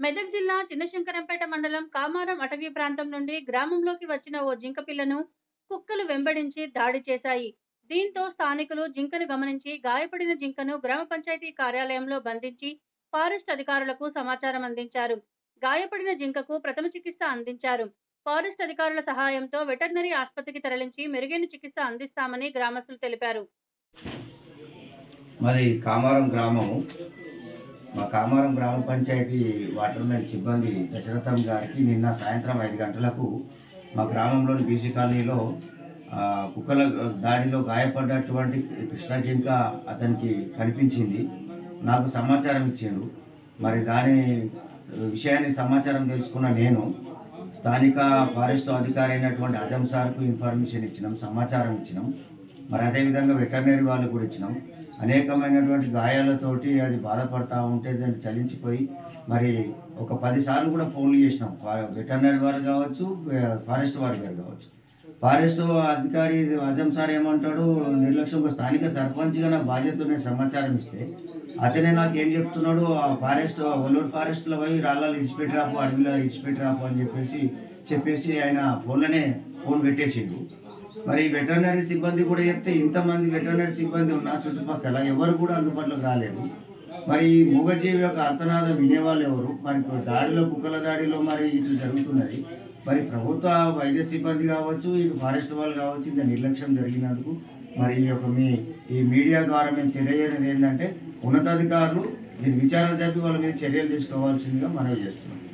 మెదక్ జిల్లా చిన్నశంకరంపేట మండలం కామారం అటవీ ప్రాంతం నుండి గ్రామంలోకి వచ్చిన ఓ జింక పిల్లను కుక్కలు వెంబడించి దాడి చేశాయి దీంతో స్థానికులు జింకను గమనించి గాయపడిన జింకను గ్రామ పంచాయతీ కార్యాలయంలో బంధించి ఫారెస్ట్ అధికారులకు సమాచారం అందించారు గాయపడిన జింకకు ప్రథమ చికిత్స అందించారు ఫారెస్ట్ అధికారుల సహాయంతో వెటర్నరీ ఆసుపత్రికి తరలించి మెరుగైన చికిత్స అందిస్తామని గ్రామస్తులు తెలిపారు మాది కామారం గ్రామము మా కామారం గ్రామ పంచాయతీ వాటర్ మెన్ సిబ్బంది దశరథం గారికి నిన్న సాయంత్రం ఐదు గంటలకు మా గ్రామంలోని బీసీ కాలనీలో ఆ, కుక్కల దాడిలో గాయపడ్డటువంటి కృష్ణ జింక అతనికి కనిపించింది నాకు సమాచారం ఇచ్చిండు మరి దాని విషయాన్ని సమాచారం తెలుసుకున్న నేను స్థానిక ఫారెస్ట్ అధికారి అయినటువంటి అజం సార్కు ఇన్ఫర్మేషన్ ఇచ్చినాం సమాచారం ఇచ్చినాం మరి అదేవిధంగా వెటర్నరీ వాళ్ళు కూడా ఇచ్చినాం అనేకమైనటువంటి గాయాలతోటి అది బాధపడతా ఉంటే దాన్ని చలించిపోయి మరి ఒక పది సార్లు కూడా ఫోన్లు చేసినాం ఫా- వెటర్నరీ వారు కావచ్చు వే- ఫారెస్ట్ వారు గారు కావచ్చు ఫారెస్ట్ అధికారి అజం సార్ ఏమంటాడు నిర్లక్ష్యంగా స్థానిక సర్పంచ్గా నా బాధ్యత ఉన్న సమాచారం ఇస్తే అతనే నాకు ఏం చెప్తున్నాడు ఆ ఫారెస్ట్ ఒల్లూరు ఫారెస్ట్లో పోయి రాళ్ళలో ఇడిచిపెట్టి రాపు అడవిలో ఇడిచిపెట్టి రాపు అని చెప్పేసి చెప్పేసి ఆయన ఫోన్లోనే ఫోన్ పెట్టేసిండు మరి వెటర్నరీ సిబ్బంది కూడా చెప్తే ఇంతమంది వెటర్నరీ సిబ్బంది ఉన్నా చుట్టుపక్కల ఎవరు కూడా అందుబాటులోకి రాలేదు మరి ఈ మూగజీవి యొక్క అర్థనాదం వినేవాళ్ళు ఎవరు మరి ఇప్పుడు దాడిలో కుక్కల దాడిలో మరి ఇట్లా జరుగుతున్నది మరి ప్రభుత్వ వైద్య సిబ్బంది కావచ్చు ఈ ఫారెస్ట్ వాళ్ళు కావచ్చు ఇంత నిర్లక్ష్యం జరిగినందుకు మరి ఈ యొక్క మీ ఈ మీడియా ద్వారా మేము తెలియజేయడం ఏంటంటే ఉన్నతాధికారులు దీని విచారణ జరిపి వాళ్ళ మీద చర్యలు తీసుకోవాల్సిందిగా మనవి చేస్తున్నాం